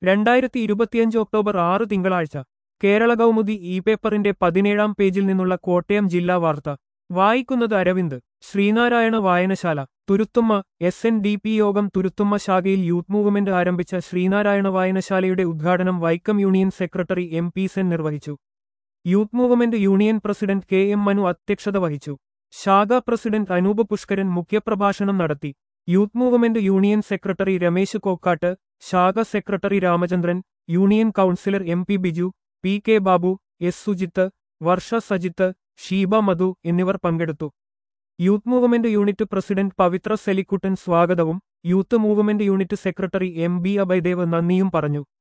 രണ്ടായിരത്തി ഇരുപത്തിയഞ്ച് ഒക്ടോബർ ആറ് തിങ്കളാഴ്ച കേരള കൗമുദി ഇ പേപ്പറിന്റെ പതിനേഴാം പേജിൽ നിന്നുള്ള കോട്ടയം ജില്ലാ വാർത്ത വായിക്കുന്നത് അരവിന്ദ് ശ്രീനാരായണ വായനശാല Thuruthumma S N D P യോഗം തുരുത്തുമ്മ ശാഖയിൽ യൂത്ത് മൂവ്മെന്റ് ആരംഭിച്ച ശ്രീനാരായണ വായനശാലയുടെ ഉദ്ഘാടനം Vaikom union secretary M P Sen നിർവഹിച്ചു youth movement union president K M Manu അധ്യക്ഷത വഹിച്ചു ശാഖാ പ്രസിഡന്റ് അനൂപ് പുഷ്കരൻ മുഖ്യപ്രഭാഷണം നടത്തി youth movement union secretary Ramesh Kokkat ശാഖ secretary Ramachandran union councillor M P Biju P K Babu S Sujith Varsha Sajith Sheeba Madhu എന്നിവർ പങ്കെടുത്തു യൂത്ത് മൂവ്മെന്റ് യൂണിറ്റ് പ്രസിഡന്റ് പവിത്ര സെലിക്കുട്ടൻ സ്വാഗതവും youth movement unit secretary M B Abhaidev നന്ദിയും പറഞ്ഞു